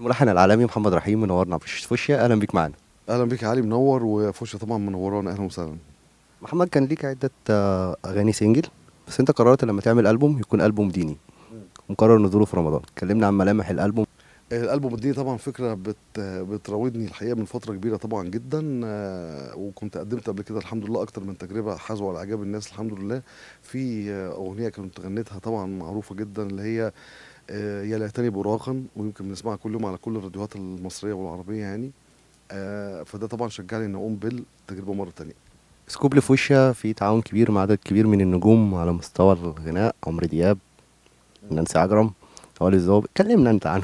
الملحن العالمي محمد رحيم منورنا في فوشيا اهلا بيك معانا اهلا بيك يا علي منور وفوشيا طبعا منورانا اهلا وسهلا محمد كان ليك عده آه، اغاني سنجل بس انت قررت لما تعمل البوم يكون البوم ديني ومقرر نزوله في رمضان كلمنا عن ملامح الالبوم الالبوم الديني طبعا فكره بت بتراودني الحقيقه من فتره كبيره طبعا جدا آه، وكنت قدمت قبل كده الحمد لله اكتر من تجربه حازوا على اعجاب الناس الحمد لله في آه، اغنيه كنت غنيتها طبعا معروفه جدا اللي هي آه، يا ليتني براقا ويمكن بنسمعها كل يوم على كل الراديوهات المصريه والعربيه يعني آه، فده طبعا شجعني ان اقوم بالتجربه مره تانية سكوب لفوشيا في تعاون كبير مع عدد كبير من النجوم على مستوى الغناء عمرو دياب نانسي عجرم طوال الزواب كلمنا انت عنه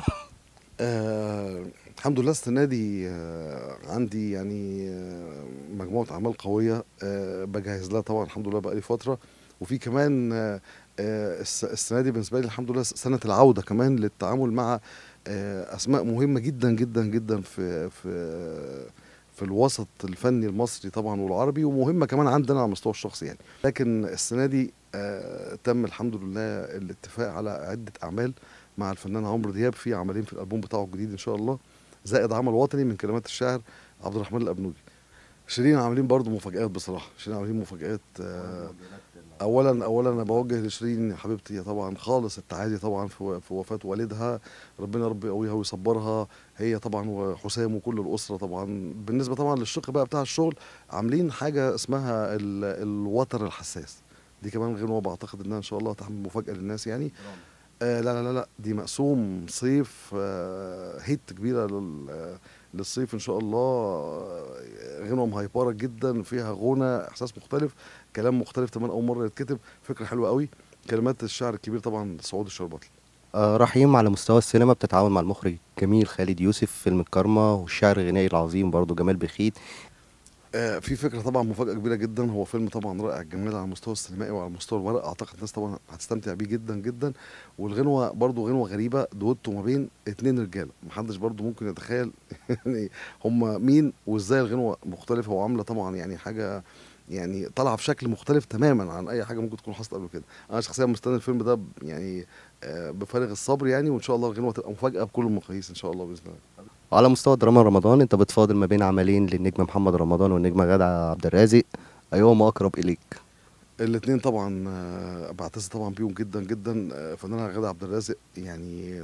آه الحمد لله السنه دي آه عندي يعني آه مجموعه اعمال قويه آه بجهز لها طبعا الحمد لله بقالي فتره وفي كمان آه آه الس- السنه دي بالنسبه لي الحمد لله سنه العوده كمان للتعامل مع آه اسماء مهمه جدا جدا جدا في في في الوسط الفني المصري طبعا والعربي ومهمه كمان عندنا على المستوى الشخصي يعني لكن السنه دي آه تم الحمد لله الاتفاق على عده اعمال مع الفنان عمرو دياب في عملين في الالبوم بتاعه الجديد ان شاء الله زائد عمل وطني من كلمات الشاعر عبد الرحمن الابنودي شيرين عاملين برضو مفاجآت بصراحه شيرين عاملين مفاجآت آه اولا اولا انا بوجه لشيرين حبيبتي طبعا خالص التعازي طبعا في في وفاه والدها ربنا يا رب يقويها ويصبرها هي طبعا وحسام وكل الاسره طبعا بالنسبه طبعا للشق بقى بتاع الشغل عاملين حاجه اسمها ال- الوتر الحساس دي كمان غنوه بعتقد انها ان شاء الله هتعمل مفاجاه للناس يعني آه لا لا لا لا دي مقسوم صيف آه هيت كبيره لل آه، للصيف ان شاء الله آه، غنوه مهيبره جدا فيها غنى احساس مختلف كلام مختلف تماما اول مره يتكتب فكره حلوه قوي كلمات الشاعر الكبير طبعا سعود الشرباطي آه، رحيم على مستوى السينما بتتعاون مع المخرج الجميل خالد يوسف في فيلم الكارما والشاعر الغنائي العظيم برضه جمال بخيت آه، في فكره طبعا مفاجاه كبيره جدا هو فيلم طبعا رائع جميل على المستوى السينمائي وعلى مستوى الورق اعتقد الناس طبعا هتستمتع بيه جدا جدا والغنوه برضو غنوه غريبه دويتو ما بين اتنين رجاله محدش برضو ممكن يتخيل يعني هم مين وازاي الغنوه مختلفه وعامله طبعا يعني حاجه يعني طالعه في شكل مختلف تماما عن اي حاجه ممكن تكون حصلت قبل كده انا شخصيا مستني الفيلم ده ب- يعني آه، بفارغ الصبر يعني وان شاء الله الغنوه تبقى مفاجاه بكل المقاييس ان شاء الله باذن الله وعلى مستوى دراما رمضان انت بتفاضل ما بين عملين للنجم محمد رمضان والنجمه غادة عبد الرازق ايهما اقرب اليك الاثنين طبعا آه، بعتز طبعا بيهم جدا جدا آه، فنانه غاده عبد الرازق يعني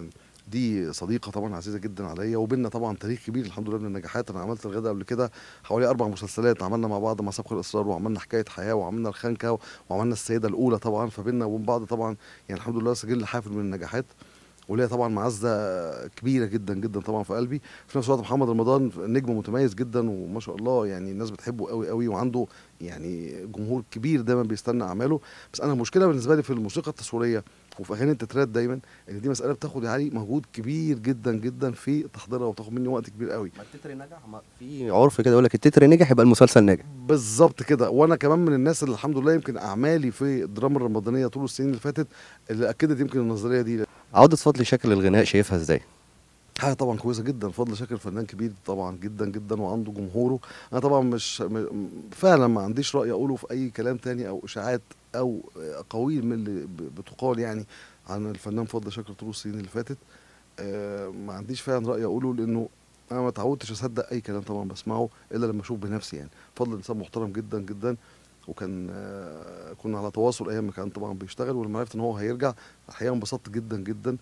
دي صديقه طبعا عزيزه جدا عليا وبيننا طبعا تاريخ كبير الحمد لله من النجاحات انا عملت الغدا قبل كده حوالي اربع مسلسلات عملنا مع بعض مع سبق الاصرار وعملنا حكايه حياه وعملنا الخنكه وعملنا السيده الاولى طبعا فبيننا وبين بعض طبعا يعني الحمد لله سجل حافل من النجاحات وليا طبعا معزه كبيره جدا جدا طبعا في قلبي في نفس الوقت محمد رمضان نجم متميز جدا وما شاء الله يعني الناس بتحبه قوي قوي وعنده يعني جمهور كبير دايما بيستنى اعماله بس انا المشكله بالنسبه لي في الموسيقى التصويريه وفي اغاني التترات دايما ان دي مساله بتاخد يعني مجهود كبير جدا جدا في تحضيرها وبتاخد مني وقت كبير قوي التتر نجح في عرف كده يقول لك التتر نجح يبقى المسلسل ناجح بالظبط كده وانا كمان من الناس اللي الحمد لله يمكن اعمالي في الدراما الرمضانيه طول السنين اللي فاتت اللي اكدت يمكن النظريه دي عودة فضل شكل الغناء شايفها ازاي حاجه طبعا كويسه جدا فضل شاكر فنان كبير طبعا جدا جدا وعنده جمهوره انا طبعا مش م- فعلا ما عنديش راي اقوله في اي كلام تاني او اشاعات او اقاويل من اللي ب- بتقال يعني عن الفنان فضل شاكر طول السنين اللي فاتت آه، ما عنديش فعلا راي اقوله لانه انا ما اتعودتش اصدق اي كلام طبعا بسمعه الا لما اشوف بنفسي يعني فضل انسان محترم جدا جدا وكان آه، كنا على تواصل ايام ما كان طبعا بيشتغل ولما عرفت ان هو هيرجع الحقيقه انبسطت جدا جدا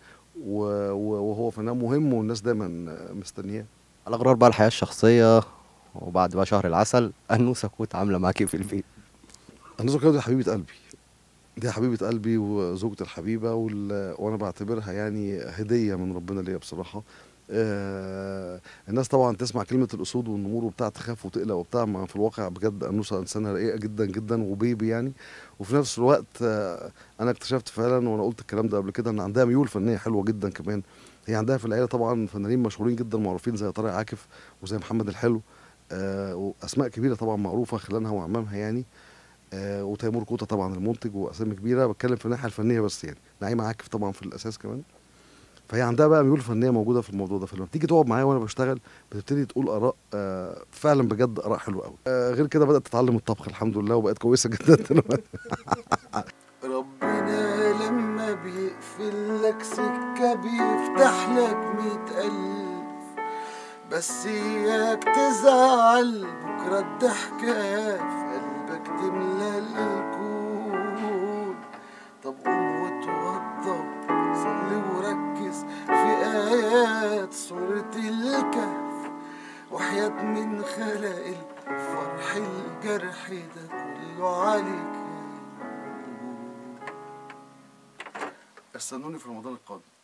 و- و- وهو فنان مهم والناس دايما آه، مستنياه على غرار بقى الحياة الشخصية وبعد بقى شهر العسل أنوسة كوت عاملة معاكي في البيت النزوة كده دي حبيبة قلبي دي حبيبة قلبي وزوجتي الحبيبة وال... وأنا بعتبرها يعني هدية من ربنا ليا بصراحة آه الناس طبعا تسمع كلمة الأسود والنمور وبتاع تخاف وتقلق وبتاع ما في الواقع بجد أنوسة إنسانة رقيقة جدا جدا وبيبي يعني وفي نفس الوقت آه أنا اكتشفت فعلا وأنا قلت الكلام ده قبل كده إن عندها ميول فنية حلوة جدا كمان هي عندها في العيلة طبعا فنانين مشهورين جدا معروفين زي طارق عاكف وزي محمد الحلو آه وأسماء كبيرة طبعا معروفة خلانها وعمامها يعني آه وتيمور كوتا طبعا المنتج واسامي كبيره بتكلم في الناحيه الفنيه بس يعني نعيمه عاكف طبعا في الاساس كمان فهي عندها بقى ميول فنيه موجوده في الموضوع ده فلما تيجي تقعد معايا وانا بشتغل بتبتدي تقول اراء آه فعلا بجد اراء حلوه قوي آه غير كده بدات تتعلم الطبخ الحمد لله وبقت كويسه جدا دلوقتي ربنا لما بيقفل لك سكة بيفتح لك مية قلب بس اياك تزعل بكرة الضحكة في قلبك تملى الكون طب قوم وتوضى صلي وركز في آيات سورة الكهف وحياة من خلق الفرح الجرح ده كله عليك استنوني في رمضان القادم